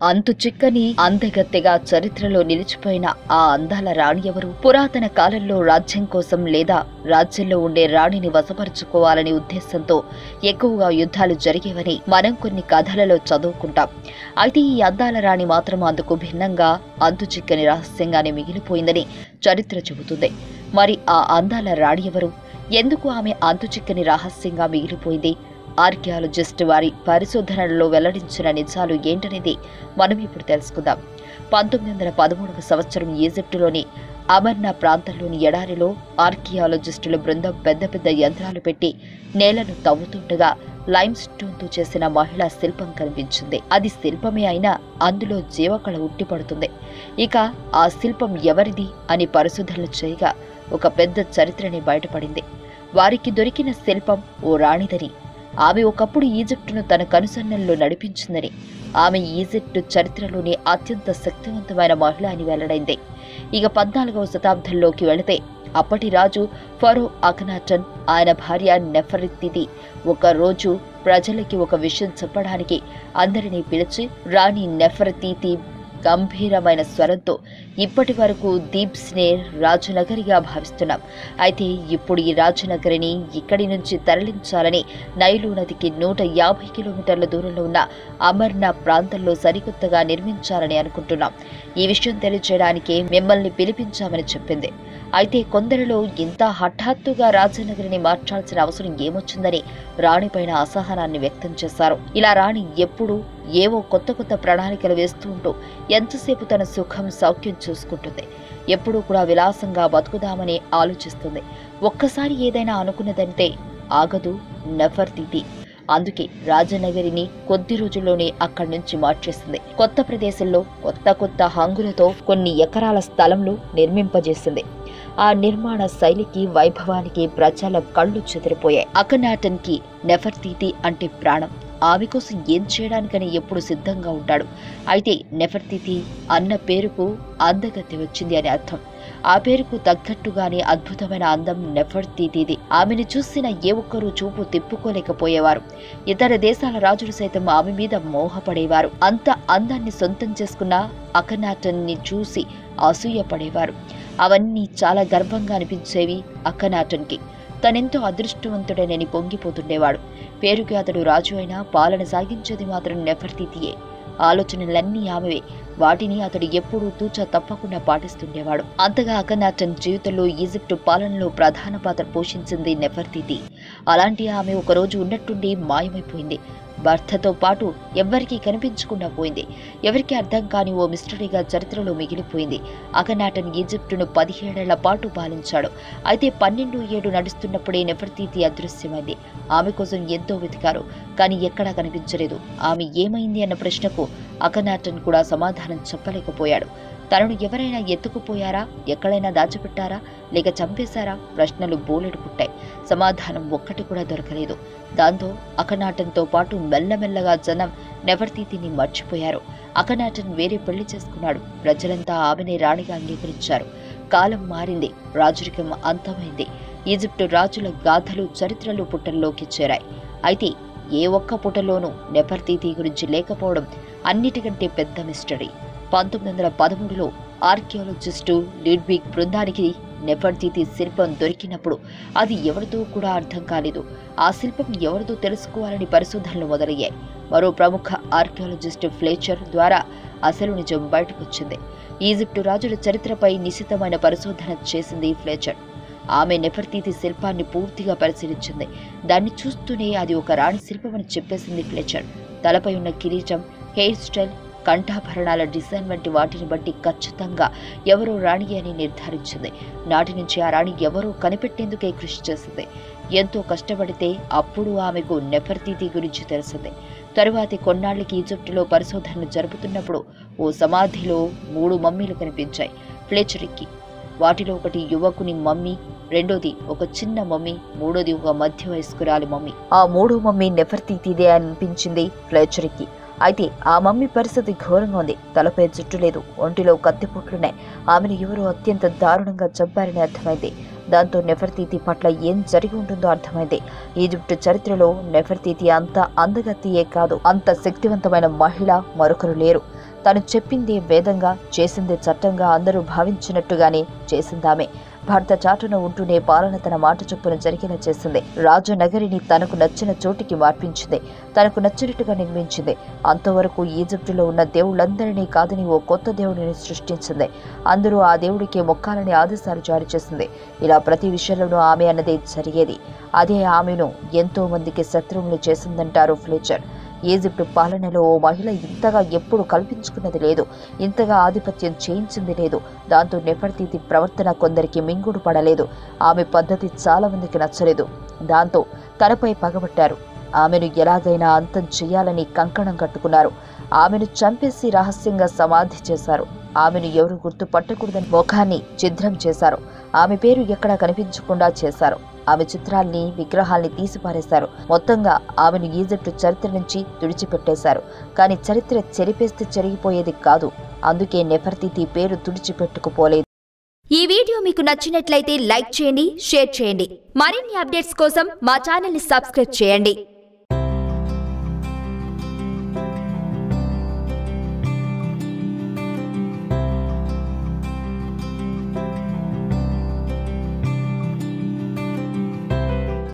అంతు చిక్కని అందగత్తెగా చరిత్రలో నిలిచిపోయిన ఆ అందాల రాణి ఎవరు పురాతన కాలంలో రాజ్యం కోసం లేదా రాజ్యంలో ఉండే రాణిని వశపరుచుకోవాలనే ఉద్దేశంతో ఎక్కువగా యుద్ధాలు జరిగేవని మనం కొన్ని కథలలో చదువుకుంటాం అయితే ఈ అందాల రాణి మాత్రం అందుకు భిన్నంగా అంతు చిక్కని రహస్యంగానే మిగిలిపోయిందని చరిత్ర చెబుతుంది మరి ఆ అందాల రాణి ఎవరు ఎందుకు ఆమె అంతు చిక్కని రహస్యంగా మిగిలిపోయింది ఆర్కియాలజిస్ట్ వారి పరిశోధనలలో వెల్లడించిన నిజాలు ఏంటనేది మనం ఇప్పుడు తెలుసుకుందాం పంతొమ్మిది వందల పదమూడవ సంవత్సరం ఈజిప్టులోని అమర్నా ప్రాంతంలోని ఎడారిలో ఆర్కియాలజిస్టుల బృందం పెద్ద పెద్ద యంత్రాలు పెట్టి నేలను తవ్వుతుండగా లైమ్ స్టోన్తో చేసిన మహిళా శిల్పం కనిపించింది అది శిల్పమే అయినా అందులో జీవకళ ఉట్టిపడుతుంది ఇక ఆ శిల్పం ఎవరిది అని పరిశోధనలు చేయగా ఒక పెద్ద చరిత్రని బయటపడింది వారికి దొరికిన శిల్పం ఓ రాణిదని ఆమె ఒకప్పుడు ఈజిప్టును తన కనుసన్నల్లో నడిపించిందని ఆమె ఈజిప్టు చరిత్రలోని అత్యంత శక్తివంతమైన మహిళ అని వెల్లడైంది ఇక పద్నాలుగవ శతాబ్దంలోకి వెళితే అప్పటి రాజు ఫరో అఖనాటన్ ఆయన భార్య నెఫరితిది ఒక రోజు ప్రజలకి ఒక విషయం చెప్పడానికి అందరినీ పిలిచి రాణి నెఫరతీతి గంభీరమైన స్వరంతో ఇప్పటి వరకు దీప్ స్నేర్ రాజనగరిగా భావిస్తున్నాం అయితే ఇప్పుడు ఈ రాజనగరిని ఇక్కడి నుంచి తరలించాలని నైలు నదికి నూట యాభై కిలోమీటర్ల దూరంలో ఉన్న అమర్నా ప్రాంతంలో సరికొత్తగా నిర్మించాలని అనుకుంటున్నాం ఈ విషయం తెలియజేయడానికే మిమ్మల్ని పిలిపించామని చెప్పింది అయితే కొందరిలో ఇంత హఠాత్తుగా రాజనగరిని మార్చాల్సిన అవసరం ఏమొచ్చిందని రాణిపైన అసహనాన్ని వ్యక్తం చేశారు ఇలా రాణి ఎప్పుడూ ఏవో కొత్త కొత్త ప్రణాళికలు వేస్తూ ఉంటూ ఎంతసేపు తన సుఖం సౌఖ్యం చూసుకుంటుంది ఎప్పుడూ కూడా విలాసంగా బతుకుదామని ఆలోచిస్తుంది ఒక్కసారి ఏదైనా అనుకున్నదంటే ఆగదు నెఫర్తిది అందుకే రాజనగరిని కొద్ది రోజుల్లోనే అక్కడి నుంచి మార్చేసింది కొత్త ప్రదేశంలో కొత్త కొత్త హంగులతో కొన్ని ఎకరాల స్థలంలో నిర్మింపజేసింది ఆ నిర్మాణ శైలికి వైభవానికి ప్రజల కళ్ళు చెదిరిపోయాయి అకనాటన్కి నెఫర్తీతి అంటే ప్రాణం ఆమె కోసం ఏం చేయడానికని ఎప్పుడు సిద్ధంగా ఉంటాడు అయితే నెఫర్తితి అన్న పేరుకు అందగతి వచ్చింది అని అర్థం ఆ పేరుకు తగ్గట్టుగానే అద్భుతమైన అందం నెఫర్తితిది ఆమెను చూసిన ఏ ఒక్కరూ చూపు తిప్పుకోలేకపోయేవారు ఇతర దేశాల రాజులు సైతం ఆమె మీద మోహపడేవారు అంత అందాన్ని సొంతం చేసుకున్న అకనాటన్ని చూసి అసూయపడేవారు అవన్నీ చాలా గర్వంగా అనిపించేవి అక్కనాటన్కి తనెంతో అదృష్టవంతుడనని పొంగిపోతుండేవాడు పేరుకి అతడు రాజు అయినా పాలన సాగించేది మాత్రం నెఫర్తితియే ఆలోచనలన్నీ ఆమెవే వాటిని అతడు ఎప్పుడూ తూచా తప్పకుండా పాటిస్తుండేవాడు అంతగా అకనాటన్ జీవితంలో ఈజిప్టు పాలనలో ప్రధాన పాత్ర పోషించింది నెఫర్తితి అలాంటి ఆమె ఒకరోజు ఉన్నట్టుండి మాయమైపోయింది భర్తతో పాటు ఎవ్వరికీ కనిపించకుండా పోయింది ఎవరికీ అర్థం కాని ఓ మిస్టరీగా చరిత్రలో మిగిలిపోయింది అకనాటన్ ఈజిప్టును పదిహేడేళ్ల పాటు పాలించాడు అయితే పన్నెండు ఏడు నడుస్తున్నప్పుడే నెఫర్తీతి అదృశ్యమైంది ఆమె కోసం ఎంతో వెతికారు కానీ ఎక్కడా కనిపించలేదు ఆమె ఏమైంది అన్న ప్రశ్నకు అకనాటన్ కూడా సమాధానం చెప్పలేకపోయాడు తనను ఎవరైనా ఎత్తుకుపోయారా ఎక్కడైనా దాచిపెట్టారా లేక చంపేశారా ప్రశ్నలు బోలెడు పుట్టాయి సమాధానం ఒక్కటి కూడా దొరకలేదు దాంతో అకనాటన్తో పాటు మెల్లమెల్లగా జనం నెవర్తీతిని మర్చిపోయారు అకనాటన్ వేరే పెళ్లి చేసుకున్నాడు ప్రజలంతా ఆమెనే రాణిగా అంగీకరించారు కాలం మారింది రాజరికం అంతమైంది ఈజిప్టు రాజుల గాథలు చరిత్రలు పుటల్లోకి చేరాయి అయితే ఏ ఒక్క పుటలోనూ నెఫర్తీతి గురించి లేకపోవడం అన్నిటికంటే పెద్ద మిస్టరీ పంతొమ్మిది వందల పదమూడులో ఆర్కియాలజిస్టు లిడ్విగ్ బృందానికి నెఫర్తీతి శిల్పం దొరికినప్పుడు అది ఎవరితో కూడా అర్థం కాలేదు ఆ శిల్పం ఎవరిదో తెలుసుకోవాలని పరిశోధనలు మొదలయ్యాయి మరో ప్రముఖ ఆర్కియాలజిస్ట్ ఫ్లేచర్ ద్వారా అసలు నిజం బయటకొచ్చింది ఈజిప్టు రాజుల చరిత్రపై నిశితమైన పరిశోధన చేసింది ఫ్లేచర్ ఆమె నెఫర్తీతి శిల్పాన్ని పూర్తిగా పరిశీలించింది దాన్ని చూస్తూనే అది ఒక రాణి శిల్పమని చెప్పేసింది ఫ్లెచర్ తలపై ఉన్న కిరీటం హెయిర్ స్టైల్ కంఠాభరణాల డిజైన్ వంటి వాటిని బట్టి ఖచ్చితంగా ఎవరో రాణి అని నిర్ధారించింది నాటి నుంచి ఆ రాణి ఎవరో కనిపెట్టేందుకే కృషి చేసింది ఎంతో కష్టపడితే అప్పుడు ఆమెకు నెఫర్తీతి గురించి తెలిసింది తరువాతి కొన్నాళ్లకి ఈజిప్టులో పరిశోధనలు జరుపుతున్నప్పుడు ఓ సమాధిలో మూడు మమ్మీలు కనిపించాయి ఫ్లేచర్కి వాటిలో ఒకటి యువకుని మమ్మీ రెండోది ఒక చిన్న మమ్మీ మూడోది ఒక మధ్య వయస్కురాలి మమ్మీ ఆ మూడో మమ్మీ నెఫర్తీతిదే అనిపించింది ఫ్లేచర్కి అయితే ఆ మమ్మీ పరిస్థితి ఘోరంగా ఉంది తలపై జుట్టు లేదు ఒంటిలో కత్తిపోట్లున్నాయి ఆమెను ఎవరో అత్యంత దారుణంగా చంపారని అర్థమైంది దాంతో నెఫర్తీతి పట్ల ఏం జరిగి ఉంటుందో అర్థమైంది ఈజిప్టు చరిత్రలో నెఫర్తీతి అంత అందగత్తియే కాదు అంత శక్తివంతమైన మహిళ మరొకరు లేరు తను చెప్పింది వేదంగా చేసింది చట్టంగా అందరూ భావించినట్టుగానే చేసిందామే భర్త చాటున ఉంటూనే పాలన తన మాట చొప్పున జరిగేలా చేసింది రాజు నగరిని తనకు నచ్చిన చోటికి మార్పించింది తనకు నచ్చినట్టుగా నిర్మించింది అంతవరకు ఈజిప్టులో ఉన్న దేవుళ్ళందరినీ కాదని ఓ కొత్త దేవుడిని సృష్టించింది అందరూ ఆ దేవుడికి మొక్కాలని ఆదేశాలు జారీ చేసింది ఇలా ప్రతి విషయంలోనూ ఆమె అన్నదే జరిగేది అదే ఆమెను ఎంతో మందికి శత్రువులు చేసిందంటారు ఫ్లేచర్ ఈజిప్టు పాలనలో ఓ మహిళ ఇంతగా ఎప్పుడు కల్పించుకున్నది లేదు ఇంతగా ఆధిపత్యం చేయించింది లేదు దాంతో నెఫర్తీతి ప్రవర్తన కొందరికి మింగుడు పడలేదు ఆమె పద్ధతి చాలా మందికి నచ్చలేదు దాంతో తనపై పగబట్టారు ఆమెను ఎలాగైనా అంతం చేయాలని కంకణం కట్టుకున్నారు ఆమెను చంపేసి రహస్యంగా సమాధి చేశారు ఆమెను ఎవరు గుర్తుపట్టకూడదని ముఖాన్ని ఛిద్రం చేశారు ఆమె పేరు ఎక్కడా కనిపించకుండా చేశారు ఆమె చిత్రాల్ని విగ్రహాల్ని తీసిపారేశారు మొత్తంగా ఆమెను ఈజిప్టు చరిత్ర నుంచి తుడిచిపెట్టేశారు కానీ చరిత్ర చెరిపేస్తే చెరిగిపోయేది కాదు అందుకే నెఫర్తితి పేరు తుడిచిపెట్టుకుపోలేదు ఈ వీడియో మీకు నచ్చినట్లయితే లైక్ చేయండి షేర్ చేయండి మరిన్ని అప్డేట్స్ కోసం మా ఛానల్ని సబ్స్క్రైబ్ చేయండి